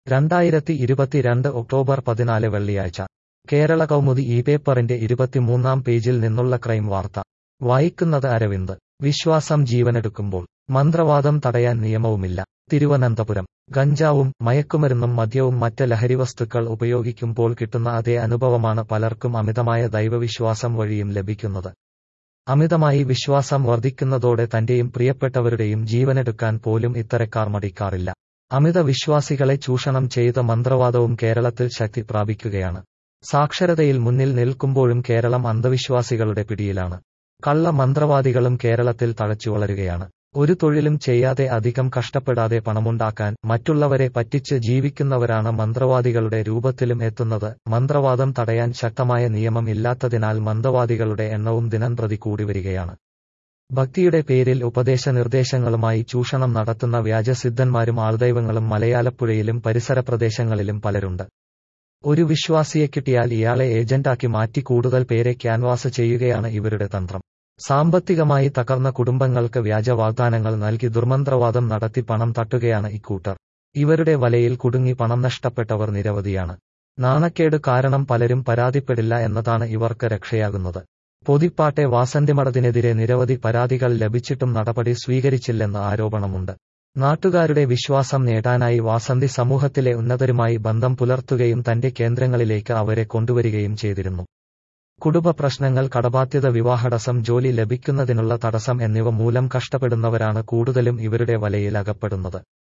രണ്ടായിരത്തി ഇരുപത്തിരണ്ട് ഒക്ടോബർ പതിനാല് വെള്ളിയാഴ്ച കേരള കൗമുദി ഈ പേപ്പറിന്റെ ഇരുപത്തിമൂന്നാം പേജിൽ നിന്നുള്ള ക്രൈം വാർത്ത വായിക്കുന്നത് അരവിന്ദ് വിശ്വാസം ജീവനെടുക്കുമ്പോൾ മന്ത്രവാദം തടയാൻ നിയമവുമില്ല തിരുവനന്തപുരം ഗഞ്ചാവും മയക്കുമരുന്നും മദ്യവും മറ്റ് ലഹരിവസ്തുക്കൾ ഉപയോഗിക്കുമ്പോൾ കിട്ടുന്ന അതേ അനുഭവമാണ് പലർക്കും അമിതമായ ദൈവവിശ്വാസം വഴിയും ലഭിക്കുന്നത് അമിതമായി വിശ്വാസം വർദ്ധിക്കുന്നതോടെ തന്റെയും പ്രിയപ്പെട്ടവരുടെയും ജീവനെടുക്കാൻ പോലും ഇത്തരക്കാർ മടിക്കാറില്ല അമിത വിശ്വാസികളെ ചൂഷണം ചെയ്ത മന്ത്രവാദവും കേരളത്തിൽ ശക്തി പ്രാപിക്കുകയാണ് സാക്ഷരതയിൽ മുന്നിൽ നിൽക്കുമ്പോഴും കേരളം അന്ധവിശ്വാസികളുടെ പിടിയിലാണ് കള്ള മന്ത്രവാദികളും കേരളത്തിൽ തഴച്ചു വളരുകയാണ് ഒരു തൊഴിലും ചെയ്യാതെ അധികം കഷ്ടപ്പെടാതെ പണമുണ്ടാക്കാൻ മറ്റുള്ളവരെ പറ്റിച്ച് ജീവിക്കുന്നവരാണ് മന്ത്രവാദികളുടെ രൂപത്തിലും എത്തുന്നത് മന്ത്രവാദം തടയാൻ ശക്തമായ നിയമം ഇല്ലാത്തതിനാൽ മന്ത്രവാദികളുടെ എണ്ണവും ദിനംപ്രതി കൂടിവരികയാണ് ഭക്തിയുടെ പേരിൽ ഉപദേശ നിർദ്ദേശങ്ങളുമായി ചൂഷണം നടത്തുന്ന വ്യാജസിദ്ധന്മാരും ആൾദൈവങ്ങളും മലയാലപ്പുഴയിലും പരിസര പ്രദേശങ്ങളിലും പലരുണ്ട് ഒരു വിശ്വാസിയെ കിട്ടിയാൽ ഇയാളെ ഏജന്റാക്കി മാറ്റി കൂടുതൽ പേരെ ക്യാൻവാസ് ചെയ്യുകയാണ് ഇവരുടെ തന്ത്രം സാമ്പത്തികമായി തകർന്ന കുടുംബങ്ങൾക്ക് വ്യാജ വാഗ്ദാനങ്ങൾ നൽകി ദുർമന്ത്രവാദം നടത്തി പണം തട്ടുകയാണ് ഇക്കൂട്ടർ ഇവരുടെ വലയിൽ കുടുങ്ങി പണം നഷ്ടപ്പെട്ടവർ നിരവധിയാണ് നാണക്കേട് കാരണം പലരും പരാതിപ്പെടില്ല എന്നതാണ് ഇവർക്ക് രക്ഷയാകുന്നത് പൊതിപ്പാട്ടെ വാസന്തിമഠത്തിനെതിരെ നിരവധി പരാതികൾ ലഭിച്ചിട്ടും നടപടി സ്വീകരിച്ചില്ലെന്ന് ആരോപണമുണ്ട് നാട്ടുകാരുടെ വിശ്വാസം നേടാനായി വാസന്തി സമൂഹത്തിലെ ഉന്നതരുമായി ബന്ധം പുലർത്തുകയും തന്റെ കേന്ദ്രങ്ങളിലേക്ക് അവരെ കൊണ്ടുവരികയും ചെയ്തിരുന്നു കുടുംബ പ്രശ്നങ്ങൾ കടബാധ്യത വിവാഹടസം ജോലി ലഭിക്കുന്നതിനുള്ള തടസ്സം എന്നിവ മൂലം കഷ്ടപ്പെടുന്നവരാണ് കൂടുതലും ഇവരുടെ വലയിൽ അകപ്പെടുന്നത്